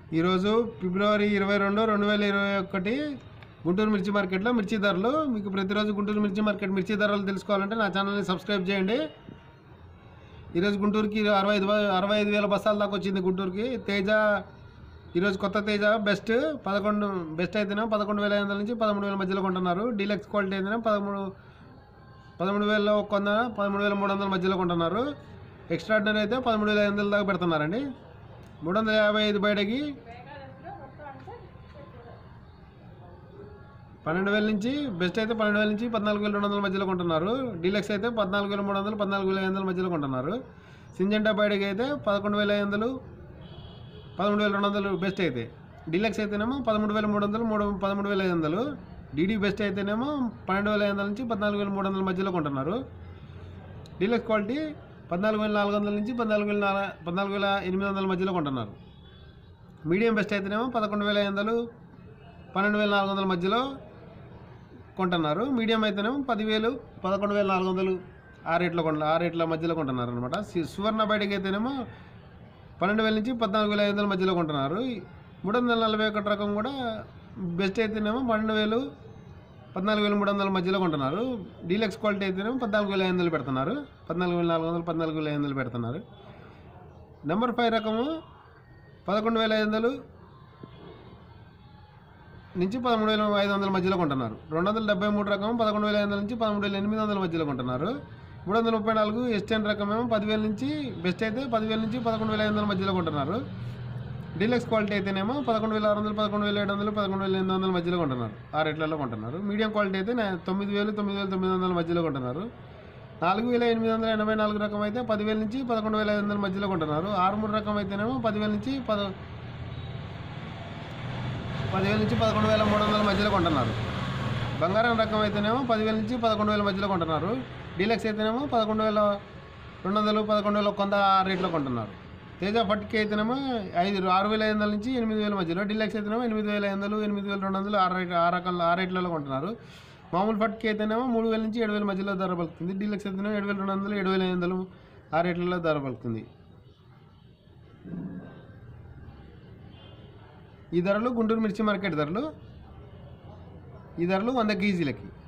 ఈరోజు ఫిబ్రవరి ఇరవై రెండు రెండు వేల ఇరవై ఒకటి గుంటూరు మిర్చి మార్కెట్లో మిర్చి ధరలు మీకు ప్రతిరోజు గుంటూరు మిర్చి మార్కెట్ మిర్చి ధరలు తెలుసుకోవాలంటే నా ఛానల్ని సబ్స్క్రైబ్ చేయండి ఈరోజు గుంటూరుకి అరవై ఐదు వే- అరవై ఐదు వేల బస్తాల దాకా వచ్చింది గుంటూరుకి తేజ ఈరోజు కొత్త తేజ బెస్ట్ పదకొండు బెస్ట్ అయితేనే పదకొండు వేల ఐదు వందల నుంచి పదమూడు వేల మధ్యలో కొంటున్నారు డీలక్స్ క్వాలిటీ అయితేనే పదమూడు పదమూడు వేల ఒక వంద పదమూడు వేల మూడు వందల మధ్యలో కొంటున్నారు ఎక్స్ట్రాడినరీ అయితే పదమూడు వేల ఐదు వందల దాకా పెడుతున్నారండి మూడు వందల యాభై ఐదు బయటకి పన్నెండు వేల నుంచి బెస్ట్ అయితే పన్నెండు వేల నుంచి పద్నాలుగు వేల రెండు వందల మధ్యలో కొంటున్నారు డీలక్స్ అయితే పద్నాలుగు వేల మూడు వందలు పద్నాలుగు వేల ఐదు వందల మధ్యలో కొంటున్నారు సింజెంటా బయటకి అయితే పదకొండు వేల ఐదు వందలు పదమూడు వేల రెండు వందలు బెస్ట్ అయితే డీలక్స్ అయితేనేమో పదమూడు వేల మూడు వందలు మూడు పదమూడు వేల ఐదు వందలు డీడీ బెస్ట్ అయితేనేమో పన్నెండు వేల ఐదు వందల నుంచి పద్నాలుగు వేల మూడు వందల మధ్యలో కొంటున్నారు డీలక్స్ క్వాలిటీ పద్నాలుగు వేల నాలుగు వందల నుంచి పద్నాలుగు వేల నాలుగు పద్నాలుగు వేల ఎనిమిది వందల మధ్యలో కొంటున్నారు మీడియం బెస్ట్ అయితేనేమో పదకొండు వేల ఐదు వందలు పన్నెండు వేల నాలుగు వందల మధ్యలో కొంటున్నారు మీడియం అయితేనేమో పదివేలు పదకొండు వేల నాలుగు వందలు ఆ రేట్లో కొంట ఆ రేట్ల మధ్యలో కొంటున్నారు అనమాట సువర్ణ బయటకి అయితేనేమో పన్నెండు వేల నుంచి పద్నాలుగు వేల ఐదు వందల మధ్యలో కొంటున్నారు మూడు వందల నలభై ఒకటి రకం కూడా బెస్ట్ అయితేనేమో పన్నెండు వేలు పద్నాలుగు వేల మూడు వందల మధ్యలో కొంటున్నారు డీలక్స్ క్వాలిటీ అయితేనేమో పద్నాలుగు వేల ఐదు వందలు పెడుతున్నారు పద్నాలుగు వేల నాలుగు వందలు పద్నాలుగు వేల ఐదు వందలు పెడుతున్నారు నెంబర్ ఫైవ్ రకము పదకొండు వేల ఐదు వందలు నుంచి పదమూడు వేల ఐదు వందల మధ్యలో కొంటున్నారు రెండు వందల డెబ్బై మూడు రకం పదకొండు వేల ఐదు వందల నుంచి పదమూడు వేల ఎనిమిది వందల మధ్యలో కొంటున్నారు మూడు వందల ముప్పై నాలుగు ఎస్టెన్ రకం ఏమో పదివేల నుంచి బెస్ట్ అయితే పదివేల నుంచి పదకొండు వేల ఐదు వందల మధ్యలో కొంటున్నారు డీలక్స్ క్వాలిటీ అయితేనేమో పదకొండు వేల ఆరు వందలు పదకొండు వేల ఏడు వందలు పదకొండు వేల ఎనిమిది వందల మధ్యలో కొంటున్నారు ఆ రేట్లలో కొంటున్నారు మీడియం క్వాలిటీ అయితే నే- తొమ్మిది వేలు తొమ్మిది వేల తొమ్మిది వందల మధ్యలో కొంటున్నారు నాలుగు వేల ఎనిమిది వందల ఎనభై నాలుగు రకం అయితే పదివేల నుంచి పదకొండు వేల ఐదు వందల మధ్యలో కొంటున్నారు ఆరుమూడు రకం అయితేనేమో పదివేల నుంచి పద పదివేల నుంచి పదకొండు వేల మూడు వందల మధ్యలో కొంటున్నారు బంగారం రకం అయితేనేమో పదివేల నుంచి పదకొండు వేల మధ్యలో కొంటున్నారు డీలక్స్ అయితేనేమో పదకొండు వేల రెండు వందలు పదకొండు వేల కొంత ఆ రేట్లో కొంటున్నారు తేజ ఫట్కి అయితేనేమో ఐదు ఆరు వేల ఐదు వందల నుంచి ఎనిమిది వేల మధ్యలో డీలక్స్ అయితేనేమో ఎనిమిది వేల ఐదు వందలు ఎనిమిది వేల రెండు వందలు ఆ రేట్ ఆ రకాల ఆ రేట్లలో కొంటున్నారు మామూలు ఫట్కి అయితేనేమో మూడు వేల నుంచి ఏడు వేల మధ్యలో ధర పలుకుతుంది డీలక్స్ అయితేనేమో ఏడు వేల రెండు వందలు ఏడు వేల ఐదు వందలు ఆ రేట్లలో ధర పలుకుతుంది ఈ ధరలు గుంటూరు మిర్చి మార్కెట్ ధరలు ఈ ధరలు వంద కేజీలకి